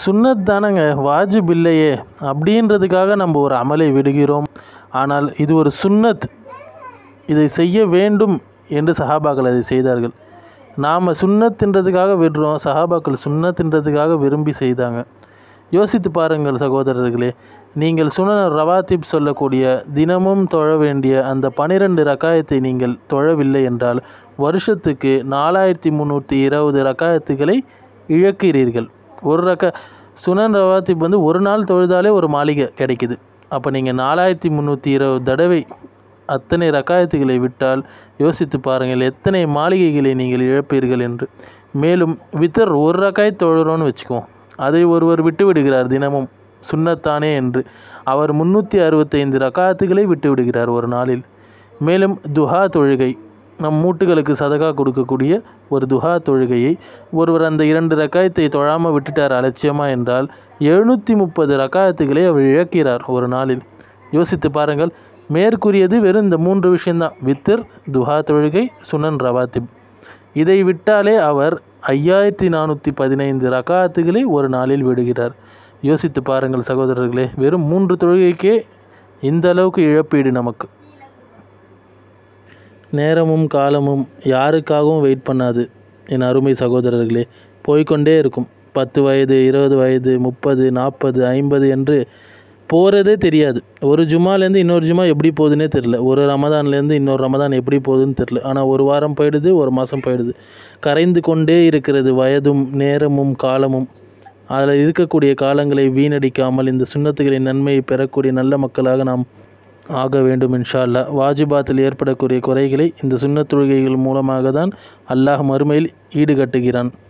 சுன்னத் தானங்க வாஜிப் இல்லையே அப்படின்றதுக்காக நம்ம ஒரு அமலை விடுகிறோம் ஆனால் இது ஒரு சுன்னத் இதை செய்ய வேண்டும் என்று சஹாபாக்கள் அதை செய்தார்கள் நாம் சுன்னத்துன்றதுக்காக விடுறோம் சஹாபாக்கள் சுன்னத்துன்றதுக்காக விரும்பி செய்தாங்க யோசித்து பாருங்கள் சகோதரர்களே நீங்கள் சுனன ரவாத்திப் சொல்லக்கூடிய தினமும் தொழ வேண்டிய அந்த பனிரெண்டு ரக்காயத்தை நீங்கள் தொழவில்லை என்றால் வருஷத்துக்கு நாலாயிரத்தி முந்நூற்றி இருபது ரக்காயத்துகளை இழக்கிறீர்கள் ஒரு ரக்க சுனன் ரவாத்திப் வந்து ஒரு நாள் தொழுதாலே ஒரு மாளிகை கிடைக்குது அப்போ நீங்கள் நாலாயிரத்தி முந்நூற்றி இருபது தடவை அத்தனை ரக்காயத்துகளை விட்டால் யோசித்து பாருங்கள் எத்தனை மாளிகைகளை நீங்கள் இழப்பீர்கள் என்று மேலும் வித்தர் ஒரு ரக்காய் தொழுறோன்னு வச்சுக்குவோம் அதை ஒருவர் விட்டு விடுகிறார் தினமும் சுன்னத்தானே என்று அவர் முன்னூற்றி அறுபத்தைந்து ரக்காத்துகளை விட்டு விடுகிறார் ஒரு நாளில் மேலும் துஹா தொழுகை நம் மூட்டுகளுக்கு சதகா கொடுக்கக்கூடிய ஒரு துஹா தொழுகையை ஒருவர் அந்த இரண்டு ரக்காயத்தை தொழாமல் விட்டுட்டார் அலட்சியமாக என்றால் எழுநூற்றி முப்பது ரக்காயத்துகளை அவர் இழக்கிறார் ஒரு நாளில் யோசித்து பாருங்கள் மேற்கூறியது வெறும் இந்த மூன்று விஷயம்தான் வித்தர் துஹா தொழுகை சுனன் ரவாத்திப் இதை விட்டாலே அவர் ஐயாயிரத்தி நானூற்றி பதினைந்து ரகாத்துகளை ஒரு நாளில் விடுகிறார் யோசித்து பாருங்கள் சகோதரர்களே வெறும் மூன்று தொழுகைக்கே இந்த அளவுக்கு இழப்பீடு நமக்கு நேரமும் காலமும் யாருக்காகவும் வெயிட் பண்ணாது என் அருமை சகோதரர்களே போய்க்கொண்டே இருக்கும் பத்து வயது இருபது வயது முப்பது நாற்பது ஐம்பது என்று போகிறதே தெரியாது ஒரு ஜுமாலேருந்து இன்னொரு ஜுமா எப்படி போகுதுன்னே தெரில ஒரு ரமதான்லேருந்து இன்னொரு ரமதான் எப்படி போகுதுன்னு தெரில ஆனால் ஒரு வாரம் போயிடுது ஒரு மாதம் போயிடுது கரைந்து கொண்டே இருக்கிறது வயதும் நேரமும் காலமும் அதில் இருக்கக்கூடிய காலங்களை வீணடிக்காமல் இந்த சுண்ணத்துகளின் நன்மையை பெறக்கூடிய நல்ல மக்களாக நாம் ஆக வேண்டும் இன்ஷா அல்லா வாஜிபாத்தில் ஏற்படக்கூடிய குறைகளை இந்த சுன்னத் தொழுகைகள் மூலமாக தான் அல்லாஹ் மறுமையில் ஈடுகட்டுகிறான்